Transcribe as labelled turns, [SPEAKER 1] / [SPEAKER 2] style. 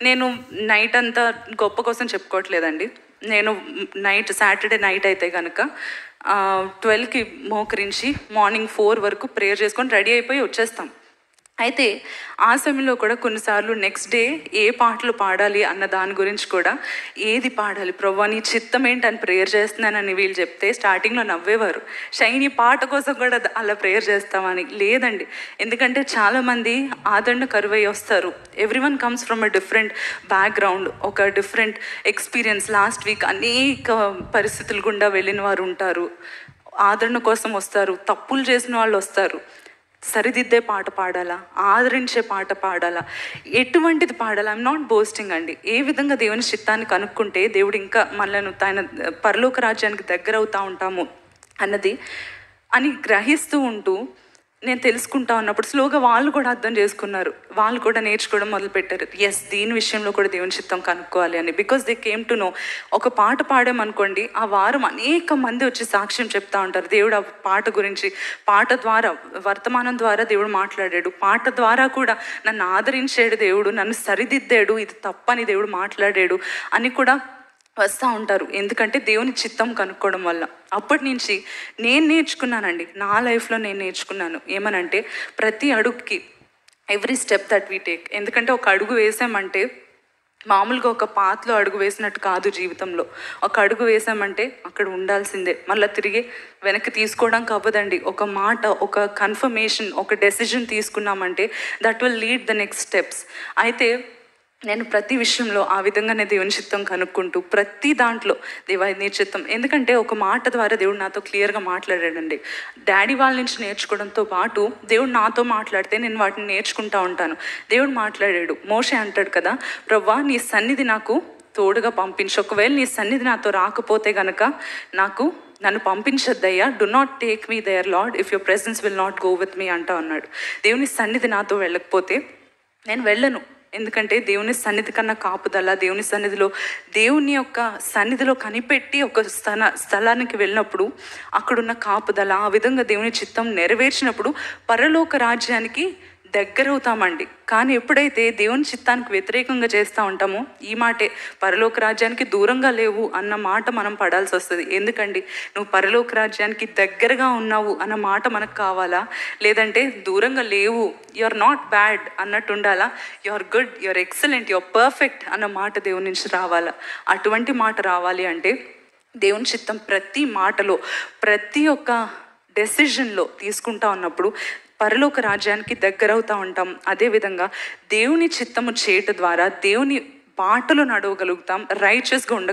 [SPEAKER 1] నేను నైట్ అంతా గొప్ప కోసం చెప్పుకోవట్లేదండి నేను నైట్ సాటర్డే నైట్ అయితే కనుక ట్వెల్వ్కి మోకరించి మార్నింగ్ ఫోర్ వరకు ప్రేయర్ చేసుకొని రెడీ అయిపోయి వచ్చేస్తాం అయితే ఆ సమయంలో కూడా కొన్నిసార్లు నెక్స్ట్ డే ఏ పాటలు పాడాలి అన్న దాని గురించి కూడా ఏది పాడాలి ప్రభా నీ చిత్తం ఏంటని ప్రేయర్ చేస్తున్నానని వీళ్ళు చెప్తే స్టార్టింగ్లో నవ్వేవారు షైనీ పాట కోసం కూడా ద- అలా ప్రేయర్ చేస్తామని లేదండి ఎందుకంటే చాలామంది ఆదరణ కరువై వస్తారు every one comes from a different background ఒక డిఫరెంట్ ఎక్స్పీరియన్స్ లాస్ట్ వీక్ అనేక పరిస్థితులు గుండా వెళ్ళిన వారు ఉంటారు ఆదరణ కోసం వస్తారు తప్పులు చేసిన వాళ్ళు వస్తారు సరిదిద్దే పాట పాడాలా ఆదరించే పాట పాడాలా ఎటువంటిది పాడాలా ఐఎమ్ నాట్ బోస్టింగ్ అండి ఏ విధంగా దేవుని చిత్తాన్ని కనుక్కుంటే దేవుడు ఇంకా మనలను తన పరలోక రాజ్యానికి దగ్గర అవుతా ఉంటాము అన్నది అని గ్రహిస్తూ ఉంటూ నేను తెలుసుకుంటా ఉన్నప్పుడు స్లోగా వాళ్ళు కూడా అర్థం చేసుకున్నారు వాళ్ళు కూడా నేర్చుకోవడం మొదలుపెట్టారు ఎస్ దీని విషయంలో కూడా దేవుని చిత్తం కనుక్కోవాలి అని because they came to know ఒక పాట పాడామనుకోండి ఆ వారం అనేక మంది వచ్చి సాక్ష్యం చెప్తా ఉంటారు దేవుడు ఆ పాట గురించి పాట ద్వారా వర్తమానం ద్వారా దేవుడు మాట్లాడాడు పాట ద్వారా కూడా నన్ను ఆదరించాడు దేవుడు నన్ను సరిదిద్దాడు ఇది తప్పని దేవుడు మాట్లాడాడు అని కూడా వస్తూ ఉంటారు ఎందుకంటే దేవుని చిత్తం కనుక్కోవడం వల్ల అప్పటి నుంచి నేను నేర్చుకున్నానండి నా లైఫ్లో నేను నేర్చుకున్నాను ఏమనంటే ప్రతి అడుగుకి every step that we take ఎందుకంటే ఒక అడుగు వేసామంటే మామూలుగా ఒక పాతలో అడుగు వేసినట్టు కాదు జీవితంలో ఒక అడుగు వేసామంటే అక్కడ ఉండాల్సిందే మళ్ళీ తిరిగి వెనక్కి తీసుకోవడానికి అవ్వదండి ఒక మాట ఒక కన్ఫర్మేషన్ ఒక డెసిజన్ తీసుకున్నామంటే that will lead the next steps అయితే నేను ప్రతి విషయంలో ఆ విధంగానే దేవుని చిత్తం కనుక్కుంటూ ప్రతి దాంట్లో దేవా ఇది నీ చిత్తం ఎందుకంటే ఒక మాట ద్వారా దేవుడు నాతో క్లియర్గా మాట్లాడాడండి డాడీ వాళ్ళ నుంచి నేర్చుకోవడంతో పాటు దేవుడు నాతో మాట్లాడితే నేను వాటిని నేర్చుకుంటా ఉంటాను దేవుడు మాట్లాడాడు మోషే అంటాడు కదా ప్రవ్వా నీ సన్నిధి నాకు తోడుగా పంపించు ఒకవేళ నీ సన్నిధి నాతో రాకపోతే గనక నాకు నన్ను పంపించద్దయ్యా do not take me there Lord if your presence will not go with me అంటా అన్నాడు దేవుని సన్నిధి నాతో వెళ్ళకపోతే నేను వెళ్ళను ఎందుకంటే దేవుని సన్నిధి కన్నా కాపుదల దేవుని సన్నిధిలో దేవుని యొక్క సన్నిధిలో కనిపెట్టి ఒక స్థల స్థలానికి వెళ్ళినప్పుడు అక్కడున్న కాపుదల ఆ విధంగా దేవుని చిత్తం నెరవేర్చినప్పుడు పరలోక రాజ్యానికి దగ్గరవుతామండి కానీ ఎప్పుడైతే దేవుని చిత్తానికి వ్యతిరేకంగా చేస్తూ ఉంటామో ఈ మాటే పరలోక రాజ్యానికి దూరంగా లేవు అన్న మాట మనం పడాల్సి వస్తుంది ఎందుకండి నువ్వు పరలోక రాజ్యానికి దగ్గరగా ఉన్నావు అన్న మాట మనకు కావాలా లేదంటే దూరంగా లేవు యు ఆర్ నాట్ బ్యాడ్ అన్నట్టు ఉండాలా you are good you are excellent you are perfect అన్న మాట దేవుని నుంచి రావాలా అటువంటి మాట రావాలి అంటే దేవుని చిత్తం ప్రతి మాటలో ప్రతి ఒక్క డెసిషన్లో తీసుకుంటా ఉన్నప్పుడు పరలోక రాజ్యానికి దగ్గరవుతా ఉంటాం అదేవిధంగా దేవుని చిత్తము చేయట ద్వారా దేవుని బాటలో నడవగలుగుతాం రైచస్గా ఉండ